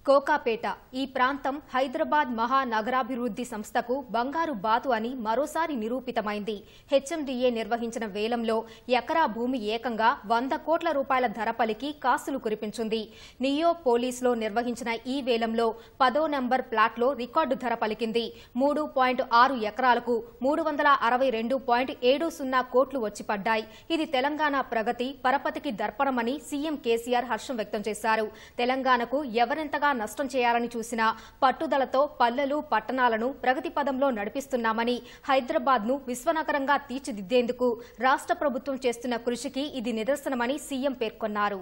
కోకాపేట ఈ ప్రాంతం హైదరాబాద్ మహానగరాభివృద్ధి సంస్థకు బంగారు బాతు అని మరోసారి నిరూపితమైంది హెచ్ఎండిఏ నిర్వహించిన వేలంలో ఎకరా భూమి ఏకంగా వంద కోట్ల రూపాయల ధర పలికి కాసులు కురిపించింది నియో పోలీస్లో నిర్వహించిన ఈ వేలంలో పదో నంబర్ ప్లాట్లో రికార్డు ధర పలికింది మూడు పాయింట్ ఆరు ఎకరాలకు మూడు వందల అరవై రెండు పాయింట్ ఏడు సున్నా కోట్లు వచ్చి పడ్డాయి ఇది తెలంగాణ ప్రగతి పరపతికి దర్పణమని సీఎం కేసీఆర్ హర్షం వ్యక్తం చేశారు తెలంగాణకు ఎవరెంతగా నష్టం చేయాలని చూసినా పట్టుదలతో పల్లెలు పట్టణాలను ప్రగతి పదంలో నడిపిస్తున్నామని హైదరాబాద్ ను విశ్వనగరంగా తీర్చిదిద్దేందుకు రాష్ట్ర ప్రభుత్వం చేస్తున్న కృషికి ఇది నిదర్శనమని సీఎం పేర్కొన్నారు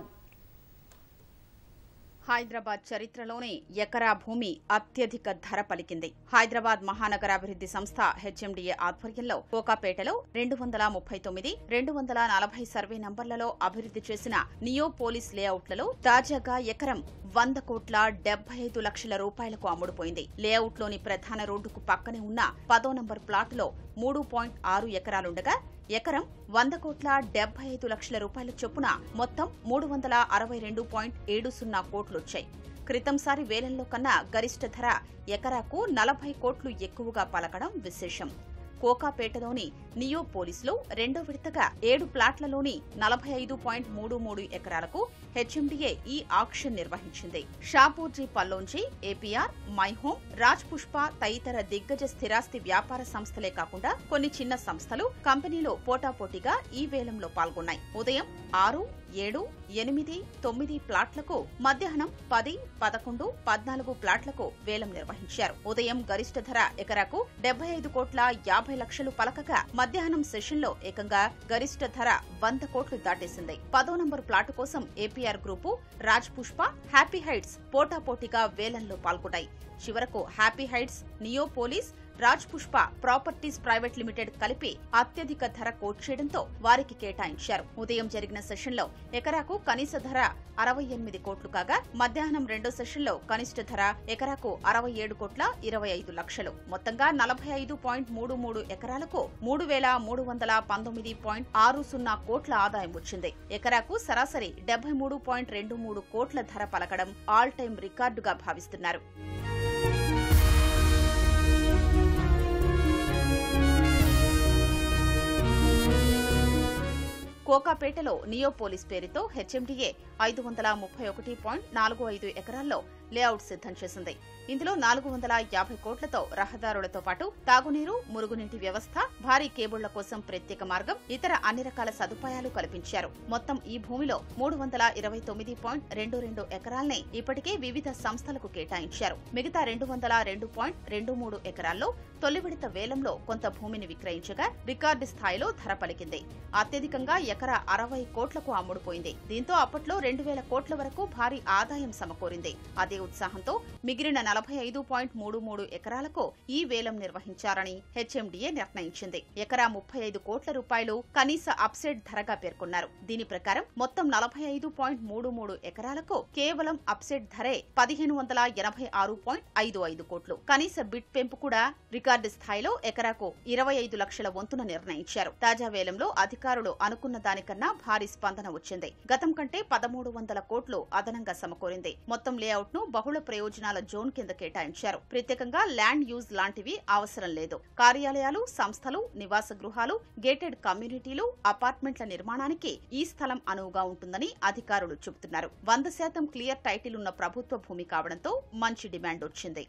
హైదరాబాద్ చరిత్రలోనే ఎకరా భూమి అత్యధిక ధర పలికింది హైదరాబాద్ మహానగరాభివృద్ధి సంస్థ హెచ్ఎండిఏ ఆధ్వర్యంలో కోకాపేటలో రెండు వందల ముప్పై తొమ్మిది రెండు వందల నలభై సర్వే నంబర్లలో అభివృద్ధి చేసిన నియో పోలీస్ లేఅవుట్లలో తాజాగా ఎకరం వంద కోట్ల డెబ్బై ఐదు లక్షల రూపాయలకు అమ్ముడుపోయింది లేఅవుట్లోని ప్రధాన రోడ్డుకు పక్కనే ఉన్న పదో నంబర్ ప్లాటులో మూడు పాయింట్ ఆరు ఎకరాలుండగా ఎకరం వంద కోట్ల డెబ్బై ఐదు లక్షల రూపాయల చొప్పున మొత్తం మూడు వందల అరవై రెండు పాయింట్ ఏడు సున్నా కోట్లొచ్చాయి క్రితంసారి వేలంలో కన్నా గరిష్ట ధర ఎకరాకు నలభై కోట్లు ఎక్కువగా పలకడం విశేషం కోకాపేటలోని నియో పోలీసులో రెండో విడతగా ఏడు ప్లాట్లలోని నలభై ఐదు పాయింట్ మూడు మూడు ఎకరాలకు హెచ్ఎండిఏ ఈ ఆక్షన్ నిర్వహించింది షాపూర్జీ పల్లోంచి ఏపీఆర్ మైహోమ్ రాజ్ పుష్ప తదితర దిగ్గజ స్థిరాస్తి వ్యాపార సంస్థలే కాకుండా కొన్ని చిన్న సంస్థలు కంపెనీలో పోటాపోటీగా ఈ వేలంలో పాల్గొన్నాయి ఉదయం ఆరు ఏడు ఎనిమిది తొమ్మిది ప్లాట్లకు మధ్యాహ్నం పది పదకొండు పద్నాలుగు ప్లాట్లకు వేలం నిర్వహించారు ఉదయం గరిష్ట ధర ఎకరాకు డెబ్బై ఐదు కోట్ల యాభై లక్షలు పలకగా మధ్యాహ్నం సెషన్లో ఏకంగా గరిష్ట ధర వంద కోట్లు దాటేసింది పదో నంబర్ ప్లాటు కోసం APR group Raj Pushpa Happy Heights పోటాపోటీగా వేలంలో పాల్గొన్నాయి చివరకు Happy Heights Neopolis Raj Pushpa properties private limited కలిపి అత్యధిక ధర కోట్ చేయడంతో వారికి కేటాయించారు ఉదయం జరిగిన సెషన్లో ఎకరాకు కనీస ధర అరవై ఎనిమిది కోట్లు కాగా మధ్యాహ్నం రెండో సెషన్లో కనిష్ట ధర ఎకరాకు అరవై ఏడు కోట్ల ఇరవై ఐదు లక్షలు మొత్తంగా నలభై ఐదు పాయింట్ మూడు మూడు ఎకరాలకు మూడు వేల మూడు వందల పంతొమ్మిది పాయింట్ ఆరు సున్నా కోట్ల ఆదాయం వచ్చింది ఎకరాకు సరాసరి డెబ్బై మూడు పాయింట్ రెండు మూడు కోట్ల ధర పలకడం ఆల్ టైం రికార్డుగా భావిస్తున్నారు కోకాపేటలో నియో పోలీస్ పేరుతో హెచ్ఎండిఏ ఐదు వందల ముప్పై ఒకటి పాయింట్ నాలుగు ఐదు ఎకరాల్లో లేఅవుట్ సిద్ధం చేసింది ఇందులో నాలుగు వందల యాభై కోట్లతో రహదారులతో పాటు తాగునీరు మురుగునీటి వ్యవస్థ భారీ కేబుళ్ల కోసం ప్రత్యేక మార్గం ఇతర అన్ని రకాల సదుపాయాలు కల్పించారు మొత్తం ఈ భూమిలో మూడు వందల ఇరవై తొమ్మిది పాయింట్ రెండు రెండు ఎకరాల్ని ఇప్పటికే వివిధ సంస్థలకు కేటాయించారు మిగతా రెండు వందల రెండు పాయింట్ రెండు మూడు ఎకరాల్లో తొలి విడత వేలంలో కొంత భూమిని విక్రయించగా రికార్డు స్థాయిలో ధర పలికింది అత్యధికంగా ఎకరా అరవై కోట్లకు అమ్ముడుపోయింది దీంతో అప్పట్లో రెండు వేల కోట్ల వరకు భారీ ఆదాయం సమకూరింది అదే ఉత్సాహంతో మిగిలిన నలభై ఐదు పాయింట్ మూడు మూడు ఎకరాలకు ఈ వేలం నిర్వహించారని హెచ్ఎండిఏ నిర్ణయించింది ఎకరా ముప్పై ఐదు కోట్ల రూపాయలు కనీస అప్సెట్ ధరగా పేర్కొన్నారు దీని ప్రకారం మొత్తం నలభై ఐదు పాయింట్ మూడు మూడు ఎకరాలకు కేవలం అప్సెట్ ధరే పదిహేను వందల ఎనభై ఆరు పాయింట్ ఐదు ఐదు కోట్లు కనీస బిడ్ పెంపు కూడా రికార్డు స్థాయిలో ఎకరాకు ఇరవై ఐదు లక్షల వంతున నిర్ణయించారు తాజా వేలంలో అధికారులు అనుకున్న దానికన్నా భారీ స్పందన వచ్చింది గతం కంటే పదమూడు వందల కోట్లు అదనంగా సమకూరింది మొత్తం లేఅవుట్ ను బహుళ ప్రయోజనాల జోన్ కింద కేటాయించారు ప్రత్యేకంగా ల్యాండ్ యూజ్ లాంటివి అవసరం లేదు కార్యాలయాలు సంస్థలు నివాస గృహాలు గేటెడ్ కమ్యూనిటీలు అపార్ట్మెంట్ల నిర్మాణానికి ఈ స్థలం అనువుగా ఉంటుందని అధికారులు చెబుతున్నారు వంద శాతం క్లియర్ టైటిల్ ఉన్న ప్రభుత్వ భూమి కావడంతో మంచి డిమాండ్ వచ్చింది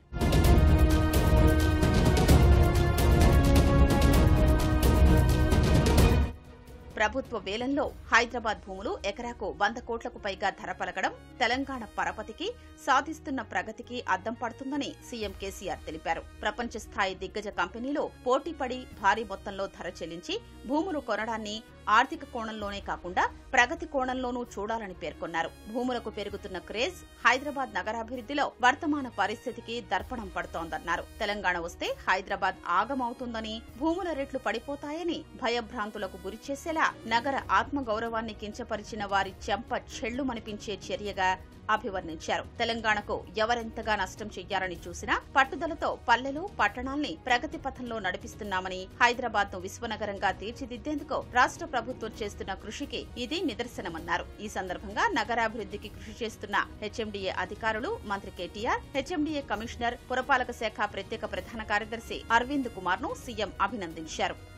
ప్రభుత్వ వేలంలో హైదరాబాద్ భూములు ఎకరాకు వంద కోట్లకు పైగా ధర పలకడం తెలంగాణ పరపతికి సాధిస్తున్న ప్రగతికి అద్దం పడుతుందని సీఎం కేసీఆర్ తెలిపారు ప్రపంచ స్థాయి దిగ్గజ కంపెనీలు పోటీపడి భారీ మొత్తంలో ధర చెల్లించి భూములు కొనడాన్ని ఆర్థిక కోణంలోనే కాకుండా ప్రగతి కోణంలోనూ చూడాలని పేర్కొన్నారు భూములకు పెరుగుతున్న క్రేజ్ హైదరాబాద్ నగరాభివృద్ధిలో వర్తమాన పరిస్థితికి దర్పణం పడుతోందన్నారు తెలంగాణ వస్తే హైదరాబాద్ ఆగమవుతుందని భూముల రేట్లు పడిపోతాయని భయభ్రాంతులకు గురిచేసేలా నగర ఆత్మగౌరవాన్ని కించపరిచిన వారి చెంప చెళ్లుమనిపించే చర్యగా అభివర్ణించారు తెలంగాణకు ఎవరెంతగా నష్టం చెయ్యాలని చూసినా పట్టుదలతో పల్లెలు పట్టణాల్ని ప్రగతి పథంలో నడిపిస్తున్నామని హైదరాబాద్ ను విశ్వనగరంగా తీర్చిదిద్దేందుకు రాష్ట్ర ప్రభుత్వం చేస్తున్న కృషికి ఇది నిదర్శనమన్నారు ఈ సందర్భంగా నగరాభివృద్ధికి కృషి చేస్తున్న హెచ్ఎండిఏ అధికారులు మంత్రి కేటీఆర్ హెచ్ఎండిఏ కమిషనర్ పురపాలక శాఖ ప్రత్యేక ప్రధాన కార్యదర్శి అరవింద్ కుమార్ ను సీఎం అభినందించారు